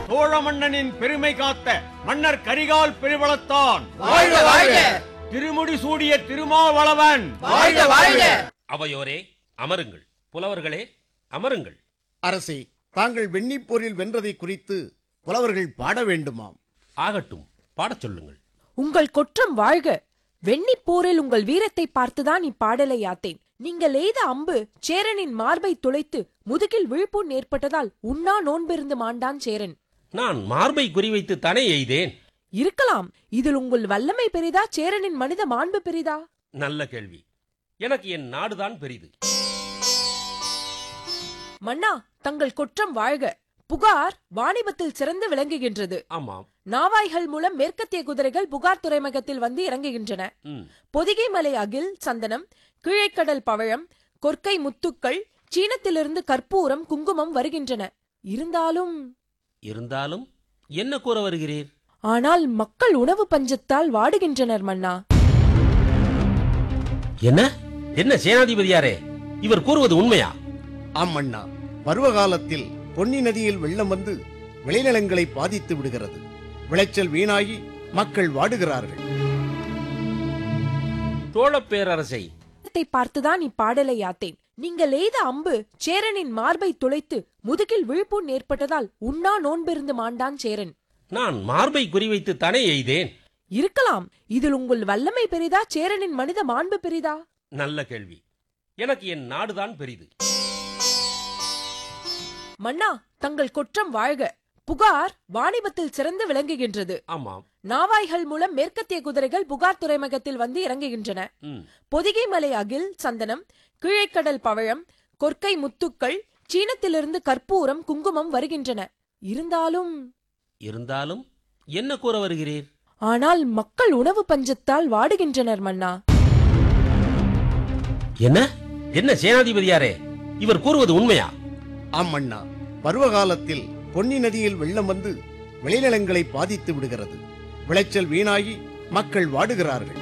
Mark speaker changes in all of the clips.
Speaker 1: சோழ மன்னனின் பெருமை காத்த மன்னர் கரிகால் பெருவளத்தான்
Speaker 2: வாழ்க வாழ்க
Speaker 1: திருமுடி சூடிய திருமாவளவன்
Speaker 2: வாழ்க வாழ்க
Speaker 3: அவையோரே அமருங்கள் புலவர்களே அமருங்கள்
Speaker 4: அரசே தாங்கள் வெண்ணிப்போரில் வென்றதை குறித்து புலவர்கள் பாட வேண்டுமாம்
Speaker 3: ஆகட்டும் பாடச் சொல்லுங்கள்
Speaker 5: உங்கள் கொற்றம் வாழ்க வெண்ணிப் போரில் உங்கள் வீரத்தை பார்த்துதான் இப்பாடலை யாத்தேன் நீங்கள் எய்த அம்பு சேரனின் மார்பை துளைத்து முதுகில் விழுப்புண் ஏற்பட்டதால் உண்ணா நோன்பிருந்து மாண்டான் சேரன்
Speaker 3: நான் மார்பை குறிவைத்து தானே எய்தேன்
Speaker 5: இருக்கலாம் இதில் உங்கள் வல்லமை பெரிதா சேரனின் மனித மாண்பு பெரிதா
Speaker 3: நல்ல கேள்வி எனக்கு என் நாடுதான் பெரிது
Speaker 5: மன்னா தங்கள் கொற்றம் வாழ்க புகார் வாணிபத்தில் சிறந்து விளங்குகின்றது
Speaker 3: ஆமாம்
Speaker 5: நாவாய்கள் மூலம் மேற்கத்திய குதிரைகள் புகார் துறைமுகத்தில் வந்து இறங்குகின்றன
Speaker 3: ம்
Speaker 5: பொதிகை மலை அகில் சந்தனம் கீழைக்கடல் பவழம் கொற்கை முத்துக்கள் சீனத்திலிருந்து கற்பூரம் குங்குமம் வருகின்றன இருந்தாலும்
Speaker 3: இருந்தாலும் என்ன கூற வருகிறீர்
Speaker 5: ஆனால் மக்கள் உணவு பஞ்சத்தால் வாடுகின்றனர் மன்னா
Speaker 3: என்ன என்ன சேனாதிபதியாரே இவர் கூறுவது உண்மையா
Speaker 4: ஆம் அண்ணா பருவகாலத்தில் பொன்னி நதியில் வெள்ளம் வந்து விளைநிலங்களை பாதித்து விடுகிறது விளைச்சல் வீணாகி மக்கள் வாடுகிறார்கள்
Speaker 3: சோழப் பேரரசை
Speaker 5: த்தை பார்த்துதான் இப்பாடலை யாத்தேன் நீங்கள் எய்த அம்பு சேரனின் மார்பை துளைத்து முதுகில் விழுப்புண் ஏற்பட்டதால் உண்ணா நோன்பிருந்து மாண்டான் சேரன்
Speaker 3: நான் மார்பை குறிவைத்து தானே எய்தேன்
Speaker 5: இருக்கலாம் இதில் உங்கள் வல்லமை பெரிதா சேரனின் மனித மாண்பு பெரிதா
Speaker 3: நல்ல கேள்வி எனக்கு என் நாடுதான் பெரிது
Speaker 5: மன்னா தங்கள் கொற்றம் வாழ்க புகார் வாணிபத்தில் சிறந்து விளங்குகின்றது
Speaker 3: ஆமாம்
Speaker 5: நாவாய்கள் மூலம் மேற்கத்திய குதிரைகள் புகார் துறைமுகத்தில் வந்து இறங்குகின்றன
Speaker 3: ம்
Speaker 5: பொதிகை மலை அகில் சந்தனம் கீழைக்கடல் பவழம் கொற்கை முத்துக்கள் சீனத்திலிருந்து கற்பூரம் குங்குமம் வருகின்றன இருந்தாலும்
Speaker 3: இருந்தாலும் என்ன கூற வருகிறீர்
Speaker 5: ஆனால் மக்கள் உணவு பஞ்சத்தால் வாடுகின்றனர் மன்னா
Speaker 3: என்ன என்ன சேனாதிபதியாரே இவர் கூறுவது உண்மையா
Speaker 4: ஆம் அண்ணா பருவகாலத்தில் பொன்னி நதியில் வெள்ளம் வந்து விளைநிலங்களை பாதித்து விடுகிறது விளைச்சல் வீணாகி மக்கள் வாடுகிறார்கள்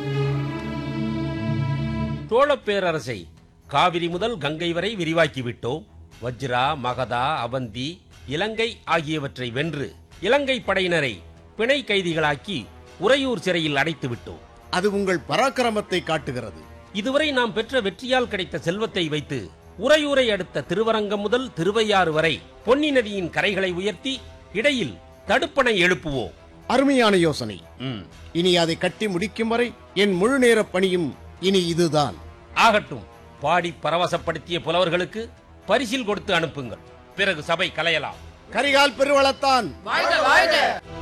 Speaker 3: சோழப் பேரரசை காவிரி முதல் கங்கை வரை விரிவாக்கி விட்டோம் வஜ்ரா மகதா அவந்தி இலங்கை ஆகியவற்றை வென்று இலங்கை படையினரை பிணை கைதிகளாக்கி உறையூர் சிறையில் அடைத்து விட்டோம்
Speaker 4: அது உங்கள் பராக்கிரமத்தை காட்டுகிறது
Speaker 3: இதுவரை நாம் பெற்ற வெற்றியால் கிடைத்த செல்வத்தை வைத்து உறையூரை அடுத்த திருவரங்கம் முதல் திருவையாறு வரை பொன்னி நதியின் கரைகளை உயர்த்தி இடையில் தடுப்பணை எழுப்புவோம்
Speaker 4: அருமையான யோசனை
Speaker 3: ம்,
Speaker 4: இனி அதை கட்டி முடிக்கும் வரை என் முழு நேர பணியும் இனி இதுதான்
Speaker 3: ஆகட்டும் பாடி பரவசப்படுத்திய புலவர்களுக்கு பரிசில் கொடுத்து அனுப்புங்கள் பிறகு சபை கலையலாம்
Speaker 4: கரிகால் பெருவளத்தான்
Speaker 2: வாழ்க வாழ்க